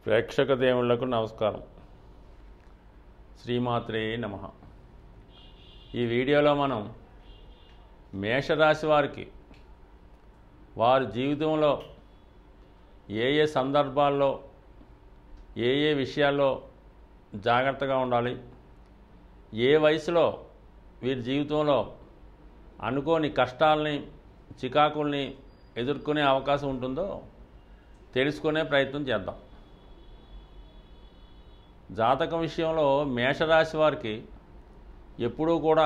ప్రేక్షక దేవుళ్లకు నమస్కారం శ్రీమాత్రే నమ ఈ వీడియోలో మనం మేషరాశి వారికి వారి జీవితంలో ఏ ఏ సందర్భాల్లో ఏ ఏ విషయాల్లో జాగ్రత్తగా ఉండాలి ఏ వయసులో వీరి జీవితంలో అనుకోని కష్టాలని చికాకుల్ని ఎదుర్కొనే అవకాశం ఉంటుందో తెలుసుకునే ప్రయత్నం చేద్దాం జాతకం విషయంలో మేషరాశి వారికి ఎప్పుడూ కూడా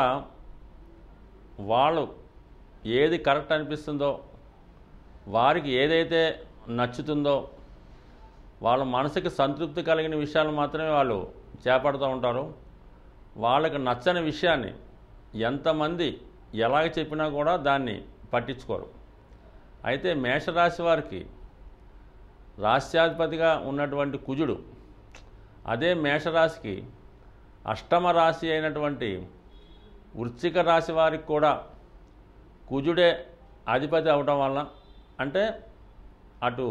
వాళ్ళు ఏది కరెక్ట్ అనిపిస్తుందో వారికి ఏదైతే నచ్చుతుందో వాళ్ళ మనసుకి సంతృప్తి కలిగిన విషయాలు మాత్రమే వాళ్ళు చేపడుతూ ఉంటారు వాళ్ళకి నచ్చని విషయాన్ని ఎంతమంది ఎలాగ చెప్పినా కూడా దాన్ని పట్టించుకోరు అయితే మేషరాశి వారికి రాశ్యాధిపతిగా ఉన్నటువంటి కుజుడు అదే మేషరాశికి అష్టమ రాశి అయినటువంటి వృశ్చిక రాశి వారికి కూడా కుజుడే అధిపతి అవటం వలన అంటే అటు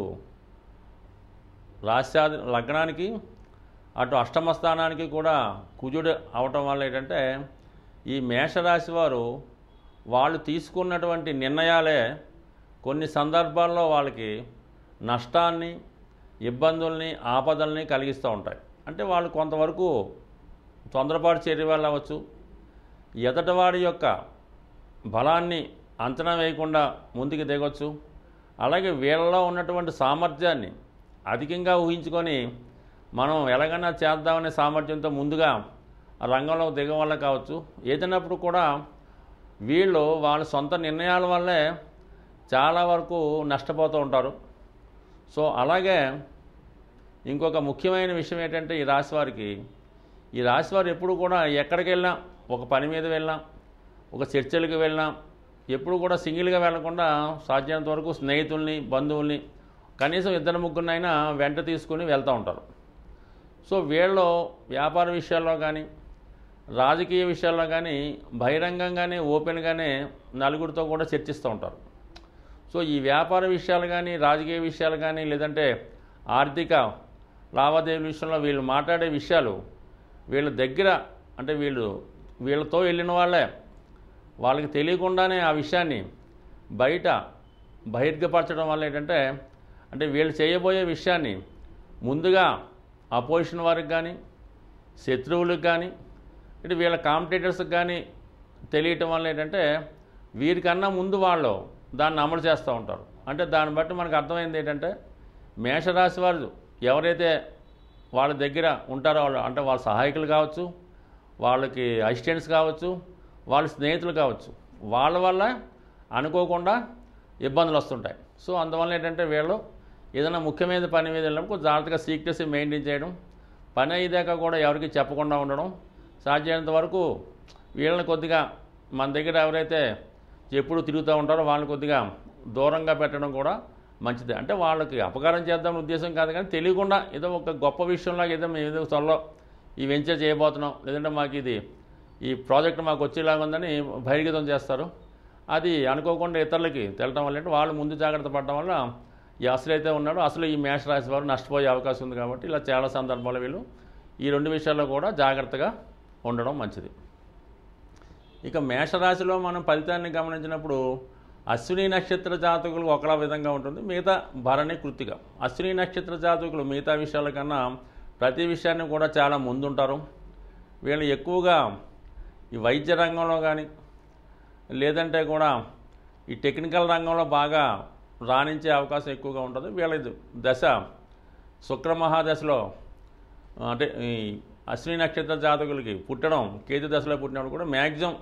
రాశ్యాధి లగ్నానికి అటు అష్టమ స్థానానికి కూడా కుజుడు అవటం వల్ల ఏంటంటే ఈ మేషరాశి వారు వాళ్ళు తీసుకున్నటువంటి నిర్ణయాలే కొన్ని సందర్భాల్లో వాళ్ళకి నష్టాన్ని ఇబ్బందుల్ని ఆపదల్ని కలిగిస్తూ ఉంటాయి అంటే వాళ్ళు కొంతవరకు తొందరపాటు చర్య వల్ల అవ్వచ్చు ఎదటివాడి యొక్క బలాన్ని అంచనా వేయకుండా ముందుకు దిగొచ్చు అలాగే వీళ్ళలో ఉన్నటువంటి సామర్థ్యాన్ని అధికంగా ఊహించుకొని మనం ఎలాగైనా చేద్దామనే సామర్థ్యంతో ముందుగా ఆ రంగంలో దిగం వల్ల కావచ్చు ఏదైనప్పుడు కూడా వీళ్ళు వాళ్ళ సొంత నిర్ణయాల వల్లే చాలా వరకు నష్టపోతూ ఉంటారు సో అలాగే ఇంకొక ముఖ్యమైన విషయం ఏంటంటే ఈ రాశి వారికి ఈ రాశి వారు ఎప్పుడు కూడా ఎక్కడికి వెళ్ళినా ఒక పని మీద వెళ్ళినా ఒక చర్చలకు వెళ్ళినా ఎప్పుడు కూడా సింగిల్గా వెళ్లకుండా సాధ్యమైనంత వరకు స్నేహితుల్ని బంధువుల్ని కనీసం ఇద్దరు ముగ్గురినైనా వెంట తీసుకుని వెళ్తూ ఉంటారు సో వీళ్ళు వ్యాపార విషయాల్లో కానీ రాజకీయ విషయాల్లో కానీ బహిరంగంగానే ఓపెన్గానే నలుగురితో కూడా చర్చిస్తూ ఉంటారు సో ఈ వ్యాపార విషయాలు కానీ రాజకీయ విషయాలు కానీ లేదంటే ఆర్థిక లావాదేవీల విషయంలో వీళ్ళు మాట్లాడే విషయాలు వీళ్ళ దగ్గర అంటే వీళ్ళు వీళ్ళతో వెళ్ళిన వాళ్ళే వాళ్ళకి తెలియకుండానే ఆ విషయాన్ని బయట బహిర్గపరచడం వల్ల ఏంటంటే అంటే వీళ్ళు చేయబోయే విషయాన్ని ముందుగా అపోజిషన్ వారికి కానీ శత్రువులకు కానీ ఇటు వీళ్ళ కాంపిటేటర్స్కి కానీ తెలియటం వల్ల ఏంటంటే వీరికన్నా ముందు వాళ్ళు దాన్ని అమలు చేస్తూ ఉంటారు అంటే దాన్ని బట్టి మనకు అర్థమైంది ఏంటంటే మేషరాశి వారు ఎవరైతే వాళ్ళ దగ్గర ఉంటారో వాళ్ళు అంటే వాళ్ళ సహాయకులు కావచ్చు వాళ్ళకి అసిస్టెంట్స్ కావచ్చు వాళ్ళ స్నేహితులు కావచ్చు వాళ్ళ వల్ల అనుకోకుండా ఇబ్బందులు వస్తుంటాయి సో అందువల్ల ఏంటంటే వీళ్ళు ఏదైనా ముఖ్యమైన పని మీద వెళ్ళినప్పుడు కొంచెం జాగ్రత్తగా సీక్రెసీ మెయింటైన్ చేయడం పని అయ్యేదాకా కూడా ఎవరికి చెప్పకుండా ఉండడం సాధ్యమైనంత వరకు వీళ్ళని కొద్దిగా మన దగ్గర ఎవరైతే ఎప్పుడు తిరుగుతూ ఉంటారో వాళ్ళని కొద్దిగా దూరంగా పెట్టడం కూడా మంచిది అంటే వాళ్ళకి అపకారం చేద్దామని ఉద్దేశం కాదు కానీ తెలియకుండా ఏదో ఒక గొప్ప విషయంలో ఏదో మేము ఏదో త్వరలో ఈ వెంచర్ చేయబోతున్నాం లేదంటే మాకు ఇది ఈ ప్రాజెక్ట్ మాకు వచ్చేలాగా ఉందని బహిర్గతం చేస్తారు అది అనుకోకుండా ఇతరులకి తెలటం వల్ల అంటే వాళ్ళు ముందు జాగ్రత్త పడటం వల్ల ఈ అసలు అయితే ఉన్నాడో అసలు ఈ మేష రాశి వారు నష్టపోయే అవకాశం ఉంది కాబట్టి ఇలా చాలా సందర్భాలు వీళ్ళు ఈ రెండు విషయాల్లో కూడా జాగ్రత్తగా ఉండడం మంచిది ఇక మేషరాశిలో మనం ఫలితాన్ని గమనించినప్పుడు అశ్విని నక్షత్ర జాతకులు ఒకలా విధంగా ఉంటుంది మిగతా భరణి కృతిక అశ్విని నక్షత్ర జాతకులు మిగతా విషయాల కన్నా ప్రతి విషయాన్ని కూడా చాలా ముందుంటారు వీళ్ళు ఎక్కువగా ఈ వైద్య రంగంలో కానీ లేదంటే కూడా ఈ టెక్నికల్ రంగంలో బాగా రాణించే అవకాశం ఎక్కువగా ఉంటుంది వీళ్ళ దశ శుక్రమహాదశలో అంటే ఈ అశ్విని నక్షత్ర జాతకులకి పుట్టడం కేతు దశలో పుట్టినప్పుడు కూడా మ్యాక్సిమం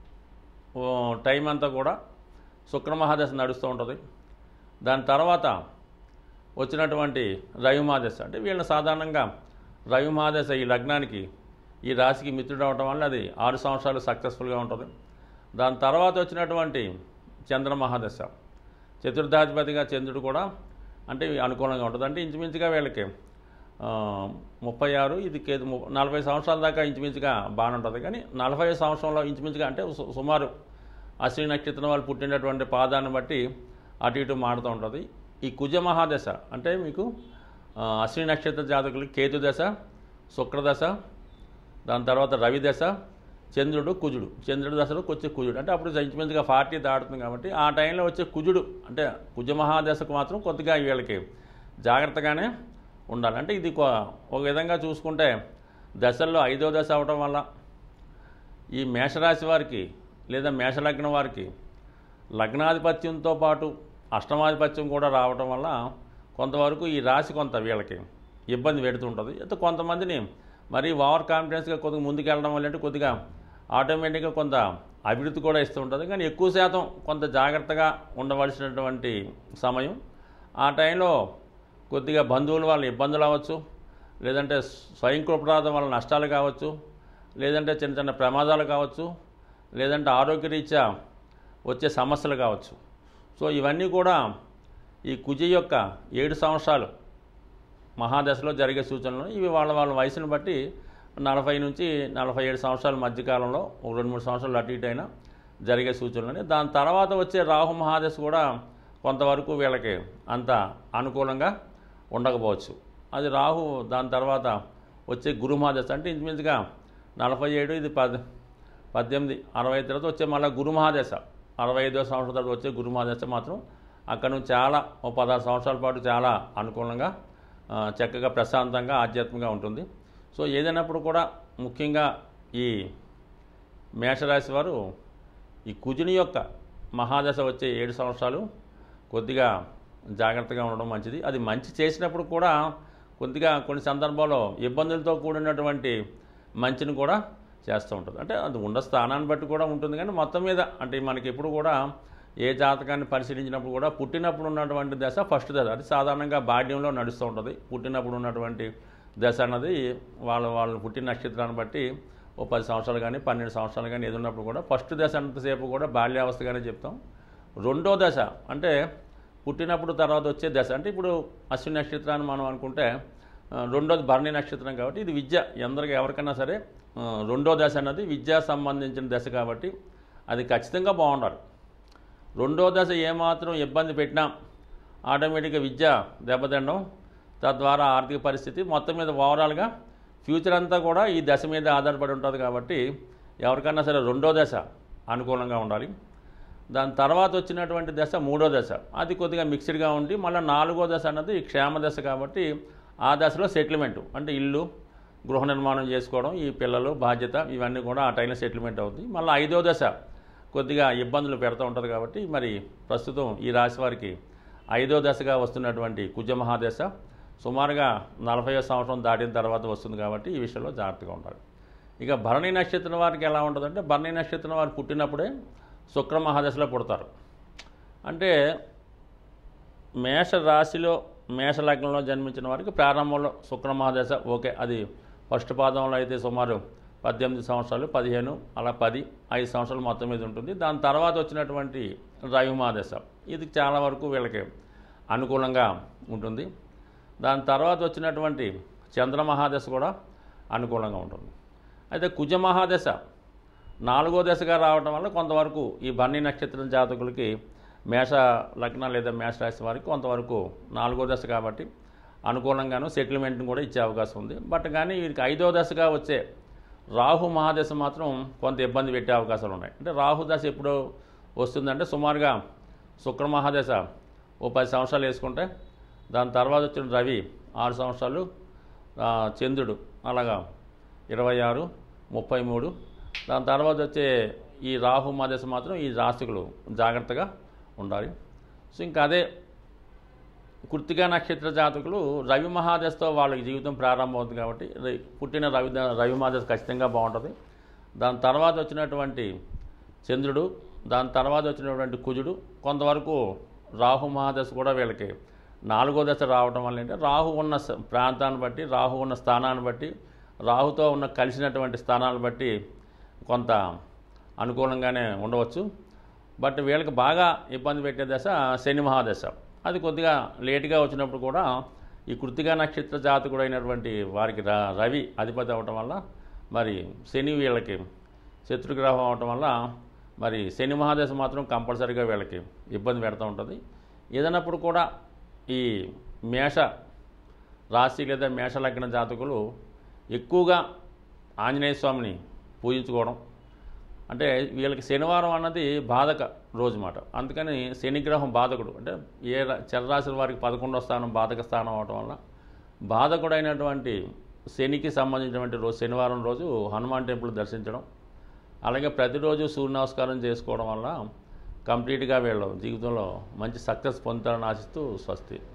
టైం అంతా కూడా శుక్రమహాదశ నడుస్తూ ఉంటుంది దాని తర్వాత వచ్చినటువంటి రవిమహాదశ అంటే వీళ్ళని సాధారణంగా రవిమహాదశ ఈ లగ్నానికి ఈ రాశికి మిత్రుడు అవటం వల్ల అది ఆరు సంవత్సరాలు సక్సెస్ఫుల్గా ఉంటుంది దాని తర్వాత వచ్చినటువంటి చంద్రమహాదశ చతుర్థాధిపతిగా చంద్రుడు కూడా అంటే అనుకూలంగా ఉంటుంది అంటే ఇంచుమించుగా వీళ్ళకి ముప్పై ఆరు ఇది కేదు ము- నలభై సంవత్సరాల దాకా ఇంచుమించుగా బాగానే ఉంటుంది కానీ నలభై సంవత్సరంలో ఇంచుమించుగా అంటే సు- సుమారు అశ్విని నక్షత్రం వాళ్ళు పుట్టినటువంటి పాదాన్ని బట్టి అటు ఇటు మారుతూ ఉంటుంది ఈ కుజ మహాదశ అంటే మీకు ఆ, అశ్విని నక్షత్ర జాతకులకి కేతు దశ శుక్రదశ దాని తర్వాత రవి దశ చంద్రుడు కుజుడు చంద్రుడు దశలో వచ్చే కుజుడు అంటే అప్పుడు ఇంచుమించుగా ఫార్టీ దాటుతుంది కాబట్టి ఆ టైంలో వచ్చే కుజుడు అంటే కుజ మహాదశకు మాత్రం కొద్దిగా వీళ్ళకి జాగ్రత్తగానే ఉండాలి అంటే ఇది కొ- ఒక విధంగా చూసుకుంటే దశల్లో ఐదో దశ అవడం వల్ల ఈ మేషరాశి వారికి లేదా మేషలగ్నం వారికి లగ్నాధిపత్యంతో పాటు అష్టమాధిపత్యం కూడా రావటం వల్ల కొంతవరకు ఈ రాశి కొంత వీళ్ళకి ఇబ్బంది పెడుతుంటుంది అయితే కొంతమందిని మరి ఓవర్ కాన్ఫిడెన్స్గా కొద్దిగా ముందుకు వెళ్ళడం వల్ల అంటే కొద్దిగా ఆటోమేటిక్గా కొంత అభివృద్ధి కూడా ఇస్తూ ఉంటుంది కానీ ఎక్కువ శాతం కొంత జాగ్రత్తగా ఉండవలసినటువంటి సమయం ఆ టైంలో కొద్దిగా బంధువుల వల్ల ఇబ్బందులు అవ్వచ్చు లేదంటే స్వయం కృపరాధం వల్ల నష్టాలు కావచ్చు లేదంటే చిన్న చిన్న ప్రమాదాలు కావచ్చు లేదంటే ఆరోగ్యరీత్యా వచ్చే సమస్యలు కావచ్చు సో ఇవన్నీ కూడా ఈ కుజ యొక్క ఏడు సంవత్సరాలు మహాదశలో జరిగే సూచనలు ఇవి వాళ్ళ వాళ్ళ వయసును బట్టి నలభై నుంచి నలభై ఏడు సంవత్సరాల మధ్యకాలంలో ఒక రెండు మూడు సంవత్సరాలు అటు ఇటు అయినా జరిగే సూచనలని దాని తర్వాత వచ్చే రాహు మహాదశ కూడా కొంతవరకు వీళ్ళకి అంత అనుకూలంగా ఉండకపోవచ్చు అది రాహు దాని తర్వాత వచ్చే గురు మహాదశ అంటే ఇంచుమించుగా నలభై ఏడు ఇది పద్ పద్దెనిమిది అరవై ఐదు తర్వాత వచ్చే మళ్ళీ గురు మహాదశ అరవై ఐదో సంవత్సరం తర్వాత వచ్చే గురు మహాదశ మాత్రం అక్కడ నుంచి చాలా ఓ పదహారు సంవత్సరాల పాటు చాలా అనుకూలంగా ఆ, చక్కగా ప్రశాంతంగా ఆధ్యాత్మికంగా ఉంటుంది సో ఏదైనప్పుడు కూడా ముఖ్యంగా ఈ మేషరాశి వారు ఈ కుజుని యొక్క మహాదశ వచ్చే ఏడు సంవత్సరాలు కొద్దిగా జాగ్రత్తగా ఉండడం మంచిది అది మంచి చేసినప్పుడు కూడా కొద్దిగా కొన్ని సందర్భాల్లో ఇబ్బందులతో కూడినటువంటి మంచిని కూడా చేస్తూ ఉంటుంది అంటే అది ఉన్న స్థానాన్ని బట్టి కూడా ఉంటుంది కానీ మొత్తం మీద అంటే మనకి ఎప్పుడు కూడా ఏ జాతకాన్ని పరిశీలించినప్పుడు కూడా పుట్టినప్పుడు ఉన్నటువంటి దశ ఫస్ట్ దశ అది సాధారణంగా బాల్యంలో నడుస్తూ ఉంటుంది పుట్టినప్పుడు ఉన్నటువంటి దశ అన్నది వాళ్ళ వాళ్ళు పుట్టిన నక్షత్రాన్ని బట్టి ఓ పది సంవత్సరాలు కానీ పన్నెండు సంవత్సరాలు కానీ ఏది ఉన్నప్పుడు కూడా ఫస్ట్ దశ అంతసేపు కూడా బాల్యావస్థగానే చెప్తాం రెండో దశ అంటే పుట్టినప్పుడు తర్వాత వచ్చే దశ అంటే ఇప్పుడు అశ్విని నక్షత్రాన్ని మనం అనుకుంటే ఆ, రెండోది భరణి నక్షత్రం కాబట్టి ఇది విద్య ఎందరికి ఎవరికైనా సరే ఆ, రెండో దశ అన్నది విద్యా సంబంధించిన దశ కాబట్టి అది ఖచ్చితంగా బాగుండాలి రెండో దశ ఏమాత్రం ఇబ్బంది పెట్టినా ఆటోమేటిక్గా విద్య దెబ్బతినడం తద్వారా ఆర్థిక పరిస్థితి మొత్తం మీద ఓవరాల్గా ఫ్యూచర్ అంతా కూడా ఈ దశ మీద ఆధారపడి ఉంటుంది కాబట్టి ఎవరికన్నా సరే రెండో దశ అనుకూలంగా ఉండాలి దాని తర్వాత వచ్చినటువంటి దశ మూడో దశ అది కొద్దిగా మిక్స్డ్గా ఉండి మళ్ళీ నాలుగో దశ అన్నది క్షేమ దశ కాబట్టి ఆ దశలో సెటిల్మెంట్ అంటే ఇల్లు గృహ నిర్మాణం చేసుకోవడం ఈ పిల్లలు బాధ్యత ఇవన్నీ కూడా ఆ టైంలో సెటిల్మెంట్ అవుతుంది మళ్ళీ ఐదో దశ కొద్దిగా ఇబ్బందులు పెడుతూ ఉంటుంది కాబట్టి మరి ప్రస్తుతం ఈ రాశి వారికి ఐదో దశగా వస్తున్నటువంటి కుజ మహాదశ సుమారుగా నలభై సంవత్సరం దాటిన తర్వాత వస్తుంది కాబట్టి ఈ విషయంలో జాగ్రత్తగా ఉండాలి ఇక భరణి నక్షత్రం వారికి ఎలా ఉంటుందంటే భరణి నక్షత్రం వారు పుట్టినప్పుడే శుక్ర మహాదశలో పుడతారు అంటే మేష రాశిలో మేష లగ్నంలో జన్మించిన వారికి ప్రారంభంలో శుక్ర మహాదశ ఓకే అది ఫస్ట్ పాదంలో అయితే సుమారు పద్దెనిమిది సంవత్సరాలు పదిహేను అలా పది ఐదు సంవత్సరాలు మొత్తం మీద ఉంటుంది దాని తర్వాత వచ్చినటువంటి రవి మహాదశ ఇది చాలా వరకు వీళ్ళకి అనుకూలంగా ఉంటుంది దాని తర్వాత వచ్చినటువంటి చంద్ర మహాదశ కూడా అనుకూలంగా ఉంటుంది అయితే కుజ మహాదశ నాలుగో దశగా రావడం వల్ల కొంతవరకు ఈ బన్నీ నక్షత్రం జాతకులకి మేష లగ్న లేదా మేష రాశి వారికి కొంతవరకు నాలుగో దశ కాబట్టి అనుకూలంగాను సెటిల్మెంట్ని కూడా ఇచ్చే అవకాశం ఉంది బట్ కానీ వీరికి ఐదో దశగా వచ్చే రాహు మహాదశ మాత్రం కొంత ఇబ్బంది పెట్టే అవకాశాలు ఉన్నాయి అంటే రాహు దశ ఎప్పుడు వస్తుందంటే సుమారుగా శుక్ర మహాదశ ఓ పది సంవత్సరాలు వేసుకుంటే దాని తర్వాత వచ్చిన రవి ఆరు సంవత్సరాలు ఆ, చంద్రుడు అలాగా ఇరవై ఆరు ముప్పై మూడు దాని తర్వాత వచ్చే ఈ రాహు మహాదశ మాత్రం ఈ రాశికులు జాగ్రత్తగా ఉండాలి సో ఇంకా అదే కృత్తికా నక్షత్ర జాతకులు రవి మహాదశతో వాళ్ళకి జీవితం ప్రారంభమవుతుంది కాబట్టి ర- పుట్టిన రవి రవి మహాదశ ఖచ్చితంగా బాగుంటుంది దాని తర్వాత వచ్చినటువంటి చంద్రుడు దాని తర్వాత వచ్చినటువంటి కుజుడు కొంతవరకు రాహు మహాదశ కూడా వీళ్ళకి నాలుగో దశ రావడం వల్ల ఏంటంటే రాహు ఉన్న స- ప్రాంతాన్ని బట్టి రాహు ఉన్న స్థానాన్ని బట్టి రాహుతో ఉన్న కలిసినటువంటి స్థానాలను బట్టి కొంత అనుకూలంగానే ఉండవచ్చు బట్ వీళ్ళకి బాగా ఇబ్బంది పెట్టే దశ శని మహాదశ అది కొద్దిగా లేటుగా వచ్చినప్పుడు కూడా ఈ కృతిగా నక్షత్ర జాతకుడైనటువంటి వారికి ర- రవి అధిపతి అవటం వల్ల మరి శని వీళ్ళకి శత్రుగ్రహం అవటం వల్ల మరి శని మహాదశ మాత్రం కంపల్సరీగా వీళ్ళకి ఇబ్బంది పెడుతూ ఉంటుంది ఏదైనప్పుడు కూడా ఈ మేష రాశి లేదా మేషలగ్న జాతకులు ఎక్కువగా ఆంజనేయ స్వామిని పూజించుకోవడం అంటే వీళ్ళకి శనివారం అన్నది బాధక రోజు మాట అందుకని శనిగ్రహం బాధకుడు అంటే ఏ రా- చరరాశుల వారికి పదకొండో స్థానం బాధక స్థానం అవటం వల్ల బాధకుడైనటువంటి శనికి సంబంధించినటువంటి రోజు శనివారం రోజు హనుమాన్ టెంపుల్ దర్శించడం అలాగే ప్రతిరోజు సూర్య నమస్కారం చేసుకోవడం వల్ల కంప్లీట్గా వీళ్ళు జీవితంలో మంచి సక్సెస్ పొందుతారని ఆశిస్తూ స్వస్తి